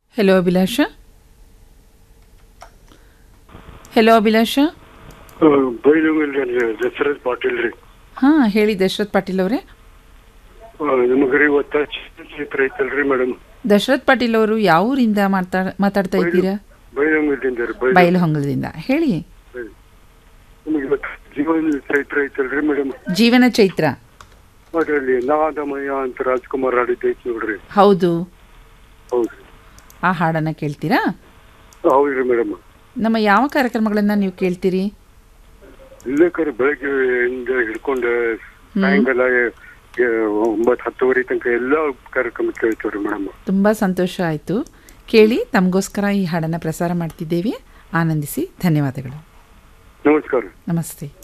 hello Abhilasha hello Abhilasha Bailungal Dasarath Patil ರೀ ಹಾಂ ಹೇಳಿ ದಶರಥ್ ಪಾಟೀಲ್ ಅವರೇ ನಮಗ್ರಿ ಇವತ್ತ ಚೈತ್ರ ಐತಲ್ರಿ ಮೇಡಮ್ ದಶರಥ್ ಪಾಟೀಲ್ ಅವರು ಯಾವ ಊರಿಂದ ಮಾತಾ ಮಾತಾಡ್ತಾ ಇದ್ದೀರಾ ಬೈಲುಂಗಲ್ದಿಂದ ರೀ ಬೈಲು ಬಯಲು ಹೊಂಗಲದಿಂದ ಹೇಳಿ ನಮಗೆ ಇವತ್ತು ಜೀವನ ಚೈತ್ರ ಐತಲ್ರಿ ಮೇಡಮ್ ಜೀವನ ಚೈತ್ರ ಅದರಲ್ಲಿ ನಾದಮಯ ಅಂತ ರಾಜ್ಕುಮಾರ್ ಆಡಿದ್ದೈತಿ ನೋಡ್ರಿ ಹೌದು ಹೌದ್ರಿ ಆ ಹಾಡನ್ನು ಕೇಳ್ತೀರಾ ಹೌದ್ರಿ ಮೇಡಮ್ ನಮ್ಮ ಯಾವ ಕಾರ್ಯಕ್ರಮಗಳನ್ನು ನೀವು ಕೇಳ್ತೀರಿ ಇಲ್ಲೇ ಕರೆ ಬೆಳಗ್ಗೆ ಇಂದ ಹಿಡ್ಕೊಂಡು ಸಾಯಂಕಾಲ ಎ- ಒಂಬತ್ತು ಹತ್ತುವರೆ ತನಕ ಎಲ್ಲ ಕಾರ್ಯಕ್ರಮ ಕೇಳ್ತೀವ್ರಿ ಮೇಡಮ್ ತುಂಬ ಸಂತೋಷ ಆಯಿತು ಕೇಳಿ ತಮಗೋಸ್ಕರ ಈ ಹಾಡನ್ನು ಪ್ರಸಾರ ಮಾಡ್ತಿದ್ದೇವೆ ಆನಂದಿಸಿ ಧನ್ಯವಾದಗಳು ನಮಸ್ಕಾರ ನಮಸ್ತೆ